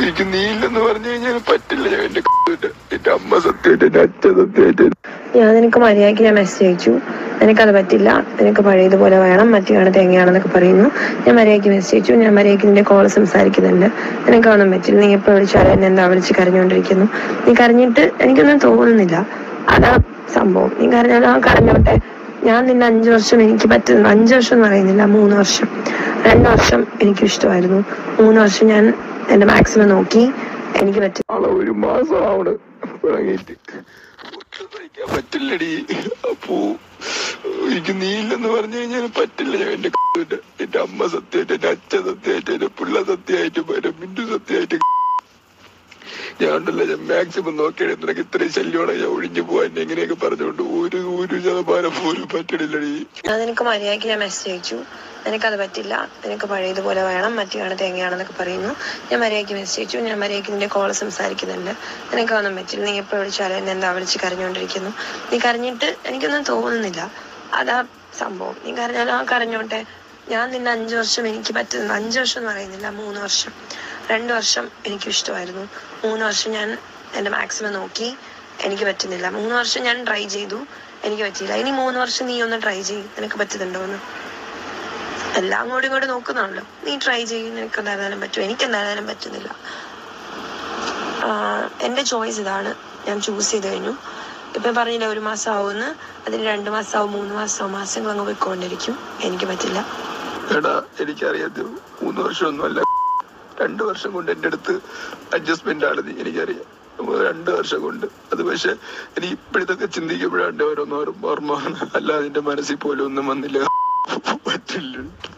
എനിക്ക് നീ ഇല്ലെന്ന് പറഞ്ഞു കഴിഞ്ഞാൽ പറ്റില്ല ഞാൻ എന്റെ എന്റെ അമ്മ സത്യമായിട്ട് എന്റെ അച്ഛൻ സത്യമായിട്ട് ഞാൻ നിനക്ക് മര്യാദയ്ക്ക് ഞാൻ മെസ്സേജ് അയച്ചു നിനക്കത് പറ്റില്ല നിനക്ക് പഴയതുപോലെ വേണം മറ്റെയാണ് തേങ്ങയാണെന്നൊക്കെ പറയുന്നു ഞാൻ മര്യാദയ്ക്ക് മെസ്സേജ് അയച്ചു ഞാൻ മര്യാദയ്ക്ക് നിന്റെ കോൾ സംസാരിക്കുന്നുണ്ട് നിനക്കൊന്നും പറ്റില്ല നീ എപ്പോൾ വിളിച്ചാലും എന്നെ എന്താ വിളിച്ച് കരഞ്ഞുകൊണ്ടിരിക്കുന്നു നീ കരഞ്ഞിട്ട് എനിക്കൊന്നും തോന്നുന്നില്ല അതാ സംഭവം നീ കരഞ്ഞാലും ആ കരഞ്ഞോട്ടെ ഞാൻ നിന്നെ അഞ്ചു വർഷം എനിക്ക് പറ്റുന്നു അഞ്ചു വർഷം എന്ന് പറയുന്നില്ല മൂന്ന് വർഷം രണ്ട് വർഷം എനിക്ക് ഇഷ്ടമായിരുന്നു മൂന്ന് വർഷം ഞാൻ എന്റെ മാക്സിമം നോക്കി എനിക്ക് പറ്റി നാളെ ഒരു മാസം ആവണ് തുടങ്ങിയിട്ട് ഒട്ടും സഹിക്കാൻ പറ്റില്ലടി അപ്പോ എനിക്ക് നീ ഇല്ലെന്ന് പറഞ്ഞു കഴിഞ്ഞാൽ പറ്റില്ല ഞാൻ എന്റെ എന്റെ അമ്മ സത്യമായിട്ട് എന്റെ അച്ഛൻ സത്യമായിട്ട് എന്റെ പിള്ള സത്യമായിട്ട് എന്റെ മിന്റു സത്യമായിട്ട് ഞാൻ ഉണ്ടല്ലോ ഞാൻ മാക്സിമം നോക്കിയാണ് നിനക്ക് ഇത്രയും ശല്യമാണ് ഞാൻ ഒഴിഞ്ഞു പോവാൻ എങ്ങനെയൊക്കെ പറഞ്ഞുകൊണ്ട് ഒരു ഒരു ശതമാനം പോലും പറ്റണില്ലടി ഞാൻ നിനക്ക് മര്യാദയ്ക്ക് ഞാൻ മെസ്സേജ് അയച്ചു നിനക്കത് പറ്റില്ല നിനക്ക് പഴയതുപോലെ വേണം മറ്റെയാണ് തേങ്ങയാണെന്നൊക്കെ പറയുന്നു ഞാൻ മര്യാദയ്ക്ക് മെസ്സേജ് അയച്ചു ഞാൻ മര്യാദയ്ക്ക് നിന്റെ കോൾ സംസാരിക്കുന്നുണ്ട് നിനക്കൊന്നും പറ്റില്ല നീ എപ്പോൾ വിളിച്ചാലും എന്നെ എന്താ വിളിച്ച് കരഞ്ഞുകൊണ്ടിരിക്കുന്നു നീ കരഞ്ഞിട്ട് എനിക്കൊന്നും തോന്നുന്നില്ല അതാ സംഭവം നീ കരഞ്ഞാലും ആ കരഞ്ഞോട്ടെ ഞാൻ നിന്നെ അഞ്ചു വർഷം എനിക്ക് പറ്റുന്നു അഞ്ചു വർഷം എന്ന് പറയുന്നില്ല മൂന്ന് വർഷം രണ്ട് വർഷം എനിക്ക് ഇഷ്ടമായിരുന്നു മൂന്ന് വർഷം ഞാൻ എന്റെ മാക്സിമം നോക്കി എനിക്ക് പറ്റുന്നില്ല മൂന്ന് വർഷം ഞാൻ ട്രൈ ചെയ്തു എനിക്ക് പറ്റിയില്ല ഇനി മൂന്ന് വർഷം നീ ഒന്ന് ട്രൈ ചെയ്യും നിനക്ക് പറ്റുന്നുണ്ടോ എന്ന് എല്ലാം അങ്ങോട്ടും ഇങ്ങോട്ടും നോക്കുന്നാണല്ലോ നീ ട്രൈ ചെയ്യും നിനക്ക് എന്തായാലും പറ്റും എനിക്ക് എന്തായാലും പറ്റുന്നില്ല ആഹ് എന്റെ ചോയ്സ് ഇതാണ് ഞാൻ ചൂസ് ചെയ്ത് കഴിഞ്ഞു ഇപ്പൊ പറഞ്ഞില്ല ഒരു മാസം ആവുമെന്ന് അതിന് രണ്ട് മാസമാവും മൂന്ന് മാസമാവും മാസങ്ങൾ അങ്ങ് പോയിക്കൊണ്ടിരിക്കും എനിക്ക് പറ്റില്ല എടാ എനിക്കറിയാത്ത മൂന്ന് വർഷമൊന്നും അല്ല രണ്ട് വർഷം കൊണ്ട് എന്റെ അടുത്ത് അഡ്ജസ്റ്റ്മെന്റ് ആണ് നീ എനിക്കറിയാം രണ്ട് വർഷം കൊണ്ട് അത് പക്ഷെ എനിക്ക് ഇപ്പോഴത്തൊക്കെ ചിന്തിക്കുമ്പോഴാണ് ഓരോന്നോരും ഓർമ്മ വന്നത്. അല്ലാതെ എന്റെ മനസ്സിൽ പോലും ഒന്നും വന്നില്ല പറ്റില്ല